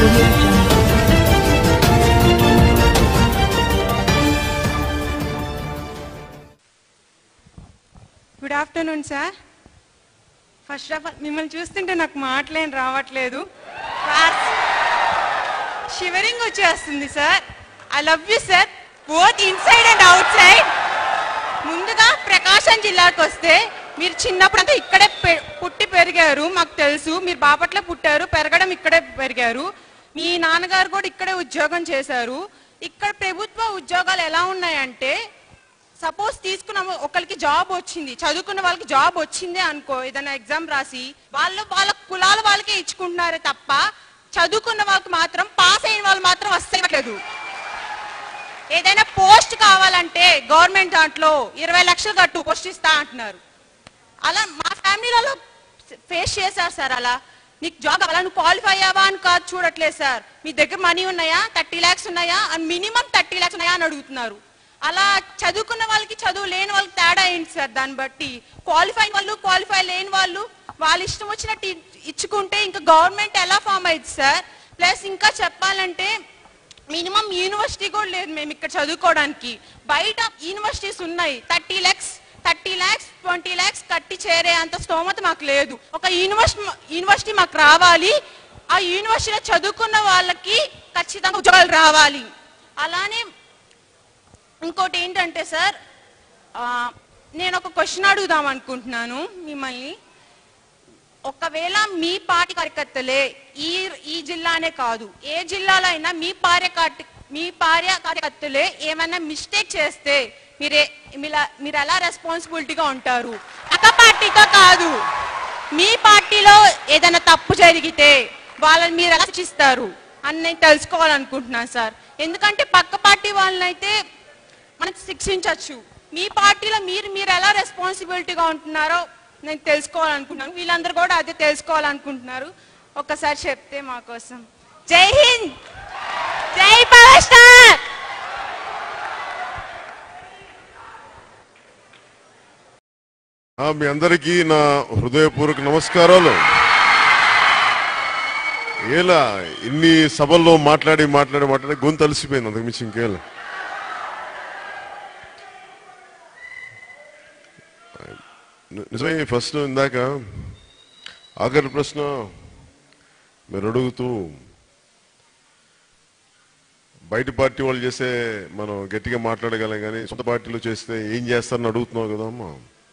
audio jungle. Good afternoon sir first of all మిమ్మల్ని చూస్తుంటే నాకు మాటలేం రావట్లేదు షివరింగ్ వచ్చేస్తుంది sir I love you sir both inside and outside ముందుగా ప్రకాశం జిల్లాకు వస్తే మీరు చిన్నప్పుడు అంతా ఇక్కడే పె- పుట్టి పెరిగారు మాకు తెలుసు మీరు బాపట్ల పుట్టారు పెరగడం ఇక్కడే పెరిగారు మీ నాన్నగారు కూడా ఇక్కడే ఉద్యోగం చేశారు ఇక్కడ ప్రభుత్వ ఉద్యోగాలు ఎలా ఉన్నాయంటే సపోజ్ తీసుకున్నాము ఒకరికి జాబ్ వచ్చింది చదువుకున్న వాళ్ళకి జాబ్ వచ్చిందే అనుకో ఏదైనా ఎగ్జామ్ రాసి వాళ్ళు వాళ్ళ కులాల వాళ్ళకే ఇచ్చుకుంటున్నారే తప్ప చదువుకున్న వాళ్ళకి మాత్రం పాస్ అయిన వాళ్ళు మాత్రం వస్తలేదు ఏదైనా పోస్ట్ కావాలంటే గవర్నమెంట్ దాంట్లో ఇరవై లక్షలు కట్టు పోస్ట్ ఇస్తా అంటున్నారు అలా మా ఫ్యామిలీలలో ఫేస్ చేశారు సార్ అలా నీకు జాబ్ కావాలా నువ్వు క్వాలిఫై అయ్యావా అని కాదు చూడట్లేదు సార్ మీ దగ్గర మనీ ఉన్నాయా థర్టీ ల్యాక్స్ ఉన్నాయా మినిమం థర్టీ ల్యాక్స్ ఉన్నాయా అని అడుగుతున్నారు అలా చదువుకున్న వాళ్ళకి చదువు లేని వాళ్ళకి తేడా ఏంటి సార్ దాన్ని బట్టి క్వాలిఫై వాళ్ళు క్వాలిఫై లేని వాళ్ళు వాళ్ళ ఇష్టం వచ్చినట్టు ఇ- ఇచ్చుకుంటే ఇంకా గవర్నమెంట్ ఎలా ఫామ్ అయింది సార్ ప్లస్ ఇంకా చెప్పాలంటే మినిమం యూనివర్సిటీ కూడా లేదు మేము ఇక్కడ చదువుకోవడానికి బయట యూనివర్సిటీస్ ఉన్నాయి thirty lakhs thirty lakhs twenty lakhs కట్టి చేరే అంత స్తోమత మాకు లేదు ఒక యూనివర్సిటీ యూనివర్సిటీ మాకు రావాలి ఆ యూనివర్సిటీలో చదువుకున్న వాళ్ళకి ఖచ్చితంగా ఉద్యోగాలు రావాలి అలానే ఇంకోటి ఏంటంటే సార్ ఆ, నేను ఒక క్వశ్చన్ అడుగుదాం అనుకుంటున్నాను మిమ్మల్ని ఒకవేళ మీ పార్టీ కార్యకర్తలే ఈ ఈ జిల్లానే కాదు ఏ జిల్లాలో అయినా మీ పార్య కార్య- మీ పార్య కార్యకర్తలే ఏమైనా మిస్టేక్ చేస్తే మీరే మీలా- మీరు ఎలా రెస్పాన్సిబిలిటీగా ఉంటారు పక్క పార్టీతో కాదు మీ పార్టీలో ఏదైనా తప్పు జరిగితే వాళ్ళని మీరు ఎలా శిక్షిస్తారు అని నేను తెలుసుకోవాలనుకుంటున్నాను సార్ ఎందుకంటే పక్క పార్టీ వాళ్ళనైతే మనకు శిక్షించవచ్చు మీ పార్టీలో మీరు మీరు ఎలా రెస్పాన్సిబిలిటీగా ఉంటున్నారో నేను తెలుసుకోవాలనుకుంటున్నాను వీళ్ళందరూ కూడా అదే తెలుసుకోవాలనుకుంటున్నారు ఒక్కసారి చెప్తే మా కోసం జై హింద్ జై పవర్ స్టార్ ఆ, మీ అందరికీ నా హృదయపూర్వక నమస్కారాలు ఏలా ఇన్ని సభల్లో మాట్లాడి మాట్లాడి మాట్లాడి గొంతు అలసిపోయింది అంతకు మించి ఇంకేలా ని- నిజమే ఫస్ట్ ఇందాక ఆఖరి ప్రశ్న మీరు అడుగుతూ బయట పార్టీ వాళ్ళు చేస్తే మనం గట్టిగా మాట్లాడగలం కానీ సొంత పార్టీలో చేస్తే ఏం చేస్తారని అడుగుతున్నావు కదా అమ్మా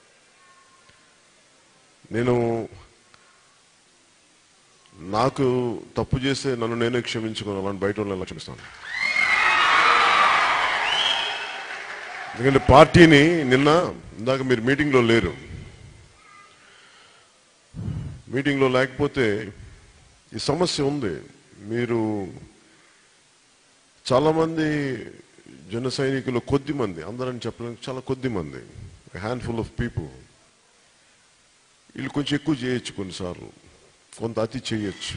నేను నాకు తప్పు చేస్తే నన్ను నేనే క్షమించుకోను అలాంటి బయట వాళ్ళని ఎలా క్షమిస్తాను ఎందుకంటే పార్టీని నిన్న ఇందాక మీరు మీటింగ్లో లేరు మీటింగ్లో లేకపోతే ఈ సమస్య ఉంది మీరు చాలామంది జన సైనికులు కొద్ది మంది అందరని చెప్పడానికి చాలా కొద్ది మంది హ్యాండ్ఫుల్ ఆఫ్ పీపుల్ వీళ్ళు కొంచెం ఎక్కువ చేయొచ్చు కొన్నిసార్లు కొంత అతి చేయొచ్చు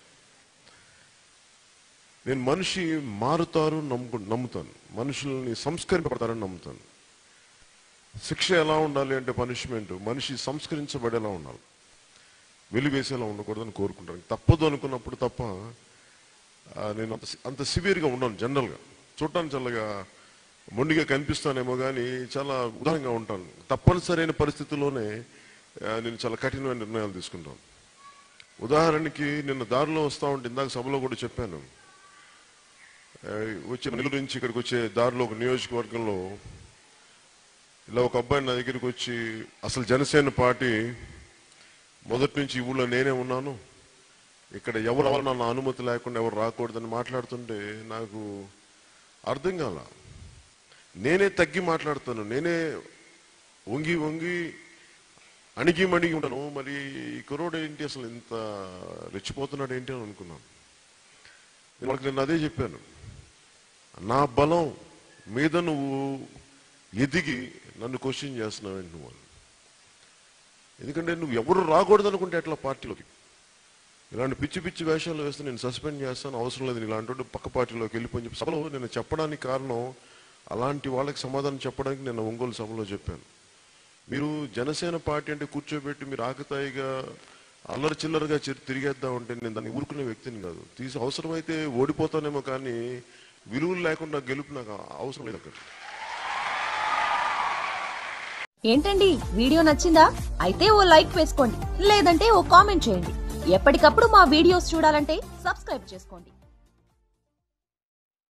నేను మనిషి మారుతారు నమ్ము నమ్ముతాను మనుషుల్ని సంస్కరింపబడతారని నమ్ముతాను శిక్ష ఎలా ఉండాలి అంటే పనిష్మెంట్ మనిషి సంస్కరించబడేలా ఉండాలి వెలివేసేలా ఉండకూడదని కోరుకుంటాను తప్పదు అనుకున్నప్పుడు తప్ప ఆ, నేను అంత అంత సివియర్గా ఉన్నాను జనరల్గా చూడటానికి చల్లగా మొండిగా కనిపిస్తానేమో కానీ చాలా ఉదారంగా ఉంటాను తప్పనిసరైన పరిస్థితుల్లోనే ఆ, నేను చాలా కఠినమైన నిర్ణయాలు తీసుకుంటాను ఉదాహరణకి నిన్న దారిలో వస్తా ఉంటే ఇందాక సభలో కూడా చెప్పాను ఆ, వచ్చే నెల్లూరు నుంచి ఇక్కడికి వచ్చే దారిలో ఒక నియోజకవర్గంలో ఇలా ఒక అబ్బాయి నా దగ్గరికి వచ్చి అసలు జనసేన పార్టీ మొదటి నుంచి ఈ ఊళ్ళో నేనే ఉన్నాను ఇక్కడ ఎవరు ఎవరు నా అనుమతి లేకుండా ఎవరు రాకూడదని మాట్లాడుతుంటే నాకు అర్థం కాల నేనే తగ్గి మాట్లాడతాను నేనే వంగి వంగి అణిగి మణిగి ఉంటాను మరి ఈ కుర్రోడు ఏంటి అసలు ఇంత రెచ్చిపోతున్నాడు ఏంటి అని అనుకున్నాను నేను వాళ్ళకి నేను అదే చెప్పాను నా బలం మీద నువ్వు ఎదిగి నన్ను క్వశ్చన్ చేస్తున్నావు నువ్వు అని. ఎందుకంటే నువ్వు ఎవరు రాకూడదు అనుకుంటే ఎట్లా పార్టీలోకి ఇలాంటి పిచ్చి పిచ్చి వేషాలు వేస్తే నేను సస్పెండ్ చేస్తాను అవసరం లేదు ఇలాంటి వాడు పక్క పార్టీలోకి వెళ్ళిపోయి చెప్పి సభలో నేను చెప్పడానికి కారణం అలాంటి వాళ్ళకి సమాధానం చెప్పడానికి నేను ఒంగోలు సభలో చెప్పాను మీరు జనసేన పార్టీ అంటే కూర్చోబెట్టి మీరు ఆకతాయిగా అల్లరి చిల్లరగా చి- తిరిగేద్దాం అంటే నేను దాన్ని ఊరుకునే వ్యక్తిని కాదు తీసి అవసరమైతే ఓడిపోతానేమో కానీ విలువలు లేకుండా గెలుపు నాకు అవసరం లేదు అక్కడ ఏంటండి వీడియో నచ్చిందా అయితే ఓ లైక్ వేసుకోండి లేదంటే ఓ కామెంట్ చేయండి ఎప్పటికప్పుడు మా వీడియోస్ చూడాలంటే సబ్స్క్రైబ్ చేసుకోండి